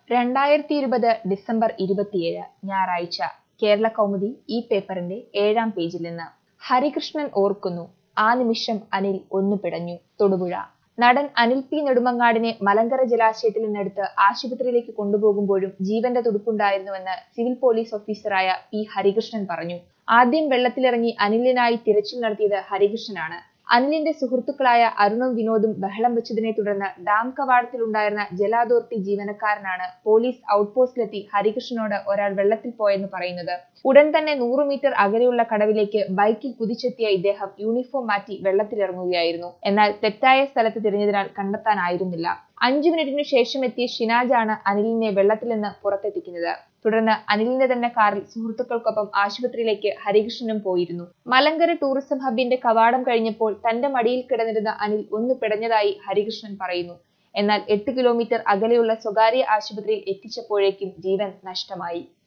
രണ്ടായിരത്തി ഇരുപത് ഡിസംബർ ഇരുപത്തിയേഴ് ഞായറാഴ്ച കേരള കൗമുദി ഈ പേപ്പറിന്റെ ഏഴാം പേജിൽ നിന്ന് ഹരികൃഷ്ണൻ ഓർക്കുന്നു ആ നിമിഷം അനിൽ ഒന്നു പിടഞ്ഞു തൊടുപുഴ നടൻ അനിൽ പി നെടുമങ്ങാടിനെ മലങ്കര ജലാശയത്തിൽ നിന്നെടുത്ത് ആശുപത്രിയിലേക്ക് കൊണ്ടുപോകുമ്പോഴും ജീവന്റെ തുടുപ്പുണ്ടായിരുന്നുവെന്ന് സിവിൽ പോലീസ് ഓഫീസറായ പി ഹരികൃഷ്ണൻ പറഞ്ഞു ആദ്യം വെള്ളത്തിലിറങ്ങി അനിലിനായി തിരച്ചിൽ നടത്തിയത് ഹരികൃഷ്ണനാണ് അനിലിന്റെ സുഹൃത്തുക്കളായ അരുണും വിനോദും ബഹളം വെച്ചതിനെ തുടർന്ന് ഡാം കവാടത്തിലുണ്ടായിരുന്ന ജല അതോറിറ്റി ജീവനക്കാരനാണ് പോലീസ് ഔട്ട്പോസ്റ്റിലെത്തി ഹരികൃഷ്ണനോട് ഒരാൾ വെള്ളത്തിൽ പോയെന്ന് പറയുന്നത് ഉടൻ തന്നെ നൂറ് മീറ്റർ അകലെയുള്ള കടവിലേക്ക് ബൈക്കിൽ കുതിച്ചെത്തിയ ഇദ്ദേഹം യൂണിഫോം മാറ്റി വെള്ളത്തിലിറങ്ങുകയായിരുന്നു എന്നാൽ തെറ്റായ സ്ഥലത്ത് തിരിഞ്ഞതിനാൽ കണ്ടെത്താനായിരുന്നില്ല അഞ്ചു മിനിറ്റിനു ശേഷം എത്തിയ ഷിനാജാണ് അനിലിനെ വെള്ളത്തിൽ നിന്ന് പുറത്തെത്തിക്കുന്നത് തുടർന്ന് അനിലിന്റെ തന്നെ കാറിൽ സുഹൃത്തുക്കൾക്കൊപ്പം ആശുപത്രിയിലേക്ക് ഹരികൃഷ്ണനും പോയിരുന്നു മലങ്കര ടൂറിസം ഹബിന്റെ കവാടം കഴിഞ്ഞപ്പോൾ തന്റെ മടിയിൽ കിടന്നിരുന്ന അനിൽ ഒന്ന് പിടഞ്ഞതായി ഹരികൃഷ്ണൻ പറയുന്നു എന്നാൽ എട്ട് കിലോമീറ്റർ അകലെയുള്ള സ്വകാര്യ ആശുപത്രിയിൽ എത്തിച്ചപ്പോഴേക്കും ജീവൻ നഷ്ടമായി